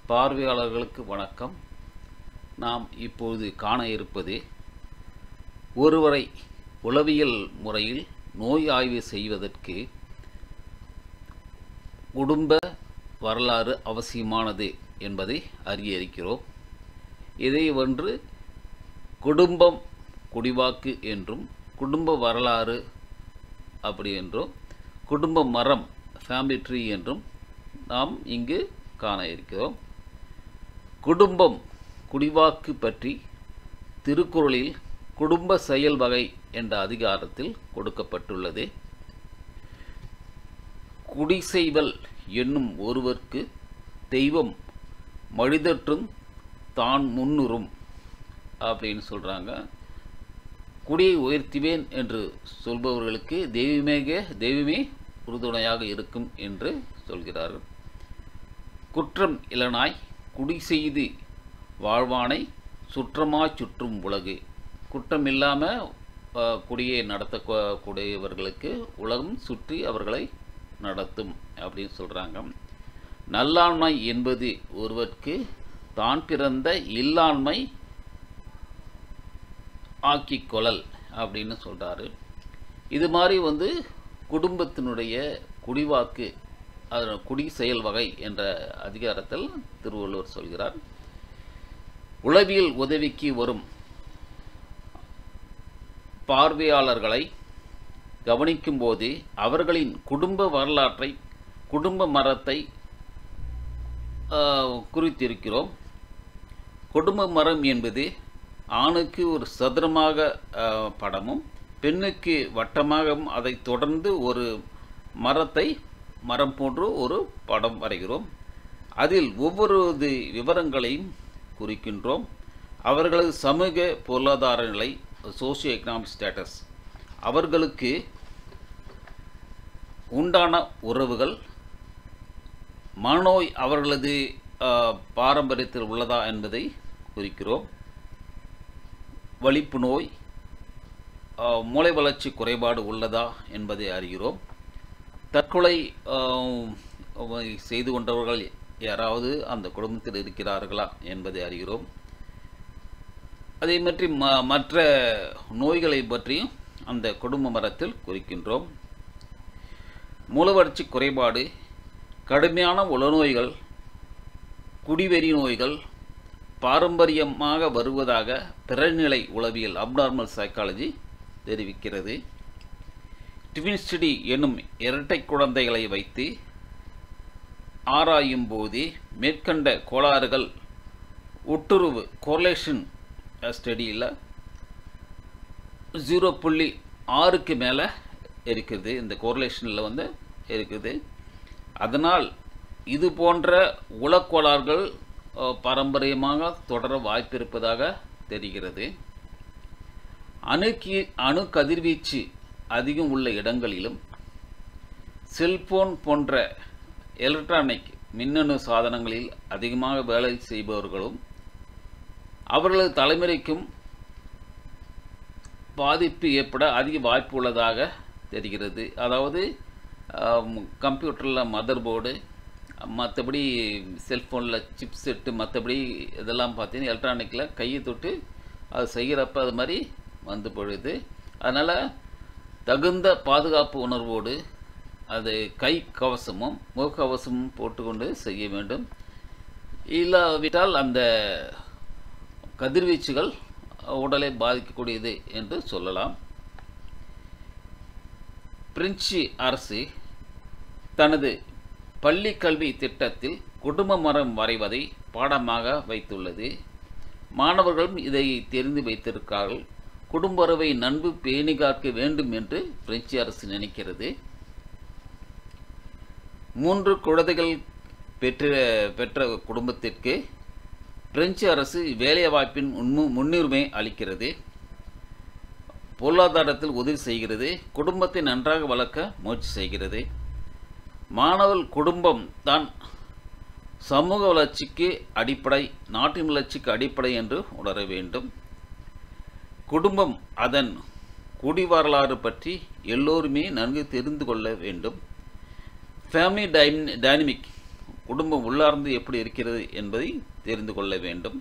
பார்வையாளர்களுக்கு வணக்கம் நாம் இப்போது காண இருப்பது ஒருவரை உளவியல் முறையில் நோய் ஆய்வு செய்வதற்கு குடும்ப வரலாறு அவசியமானது என்பதை அறிய இருக்கிறோம் இதை ஒன்று குடும்பம் குடிவாக்கு என்றும் குடும்ப வரலாறு அப்படி என்றும் குடும்ப மரம் ஃபேமிலி ட்ரீ என்றும் நாம் இங்கு காண இருக்கிறோம் குடும்பம் குடிவாக்கு பற்றி திருக்குறளில் குடும்ப செயல் வகை என்ற அதிகாரத்தில் கொடுக்கப்பட்டுள்ளது குடிசெய்வல் என்னும் ஒருவர்க்கு தெய்வம் மழிதற்றும் தான் முன்னுறும் அப்படின்னு சொல்கிறாங்க குடியை உயர்த்துவேன் என்று சொல்பவர்களுக்கு தெய்வமேக தெய்வமே உறுதுணையாக இருக்கும் என்று சொல்கிறார்கள் குற்றம் இளனாய் குடி செய்து வாழ்வானை சுற்றமாய் சுற்றும் உலகு குற்றம் இல்லாமல் குடியை நடத்த கூடியவர்களுக்கு உலகம் சுற்றி அவர்களை நடத்தும் அப்படின்னு சொல்கிறாங்க நல்லாண்மை என்பது ஒருவருக்கு தான் பிறந்த இல்லாண்மை ஆக்கிக் கொள்ளல் அப்படின்னு சொல்கிறாரு இது மாதிரி வந்து குடும்பத்தினுடைய குடிவாக்கு அது குடி செயல் வகை என்ற அதிகாரத்தில் திருவள்ளுவர் சொல்கிறார் உளவியல் உதவிக்கு வரும் பார்வையாளர்களை கவனிக்கும்போது அவர்களின் குடும்ப வரலாற்றை குடும்ப மரத்தை குறித்திருக்கிறோம் குடும்ப மரம் என்பது ஆணுக்கு ஒரு சதுரமாக படமும் பெண்ணுக்கு வட்டமாகவும் அதை தொடர்ந்து ஒரு மரத்தை மரம் போன்று ஒரு படம் வரைகிறோம் அதில் ஒவ்வொரு விவரங்களையும் குறிக்கின்றோம் அவர்களது சமூக பொருளாதார நிலை சோசியோ எக்கனாமிக் ஸ்டேட்டஸ் அவர்களுக்கு உண்டான உறவுகள் மனநோய் அவர்களது பாரம்பரியத்தில் உள்ளதா என்பதை குறிக்கிறோம் வலிப்பு நோய் மூளை வளர்ச்சி குறைபாடு உள்ளதா என்பதை அறிகிறோம் தற்கொலை செய்து கொண்டவர்கள் யாராவது அந்த குடும்பத்தில் இருக்கிறார்களா என்பதை அறிகிறோம் அதே மாதிரி ம மற்ற நோய்களை பற்றியும் அந்த குடும்ப மரத்தில் குறிக்கின்றோம் மூலவளர்ச்சி குறைபாடு கடுமையான உளநோய்கள் குடிவெறி நோய்கள் பாரம்பரியமாக வருவதாக பிறநிலை உளவியல் அப்நார்மல் சைக்காலஜி தெரிவிக்கிறது ட்வின்ஸ்டி என்னும் இரட்டை குழந்தைகளை வைத்து ஆராயும் போது மேற்கண்ட கோளாறுகள் ஒட்டுறவு கோர்லேஷன் ஸ்டடியில் ஜீரோ புள்ளி ஆறுக்கு மேலே இருக்குது இந்த கோர்லேஷனில் வந்து இருக்குது அதனால் இது போன்ற உளக்கோளாறுகள் பாரம்பரியமாக தொடர வாய்ப்பு இருப்பதாக தெரிகிறது அணுக்கி அணு கதிர்வீச்சு அதிகம் உள்ள இடங்களிலும் செல்போன் போன்ற எலக்ட்ரானிக் மின்னணு சாதனங்களில் அதிகமாக வேலை செய்பவர்களும் அவர்களது தலைமுறைக்கும் பாதிப்பு ஏற்பட அதிக வாய்ப்பு உள்ளதாக தெரிகிறது அதாவது கம்ப்யூட்டரில் மதர் போர்டு மற்றபடி செல்ஃபோனில் சிப் செட்டு மற்றபடி இதெல்லாம் பார்த்தீங்கன்னா எலக்ட்ரானிக்கில் கையை தொட்டு அது செய்கிறப்ப அது மாதிரி வந்து பொழுது அதனால் தகுந்த பாதுகாப்பு உணர்வோடு அது கை கவசமும் முகக்கவசமும் போட்டுக்கொண்டு செய்ய வேண்டும் இல்லாவிட்டால் அந்த கதிர்வீச்சுகள் உடலை பாதிக்கக்கூடியது என்று சொல்லலாம் பிரெஞ்சு அரசு தனது பள்ளி கல்வி திட்டத்தில் குடும்ப மரம் வரைவதை பாடமாக வைத்துள்ளது மாணவர்களும் இதை தெரிந்து வைத்திருக்கிறார்கள் குடும்ப உறவை நன்கு பேணி காக்க வேண்டும் என்று பிரெஞ்சு அரசு நினைக்கிறது மூன்று குழந்தைகள் பெற்ற பெற்ற குடும்பத்திற்கு பிரெஞ்சு அரசு வேலைவாய்ப்பின் உண்மு முன்னுரிமை அளிக்கிறது பொருளாதாரத்தில் உதவி செய்கிறது குடும்பத்தை நன்றாக வளர்க்க முயற்சி செய்கிறது மாணவர் குடும்பம் தான் சமூக வளர்ச்சிக்கு அடிப்படை நாட்டின் வளர்ச்சிக்கு அடிப்படை என்று உணர வேண்டும் குடும்பம் அதன் குடி வரலாறு பற்றி எல்லோருமே நன்கு தெரிந்து கொள்ள வேண்டும் ஃபேமிலி டைன் டைனமிக் குடும்பம் உள்ளார்ந்து எப்படி இருக்கிறது என்பதை தெரிந்து கொள்ள வேண்டும்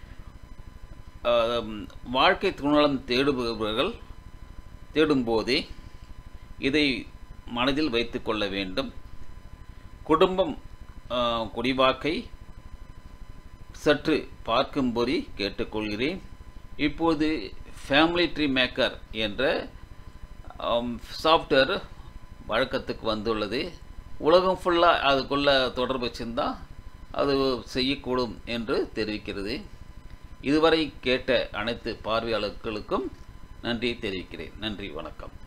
ஆம், வாழ்க்கை துணலம் தேடுபவர்கள் தேடும்போதே இதை மனதில் வைத்து கொள்ள வேண்டும் குடும்பம் ஆ, குடிவாக்கை சற்று பார்க்கும்படி கேட்டுக்கொள்கிறேன் இப்போது ஃபேமிலி ட்ரீ மேக்கர் என்ற சாஃப்ட்வேர் வழக்கத்துக்கு வந்துள்ளது உலகம் ஃபுல்லாக அதுக்குள்ள தொடர்பு வச்சிருந்தா அது செய்யக்கூடும் என்று தெரிவிக்கிறது இதுவரை கேட்ட அனைத்து பார்வையாளர்களுக்கும் நன்றி தெரிவிக்கிறேன் நன்றி வணக்கம்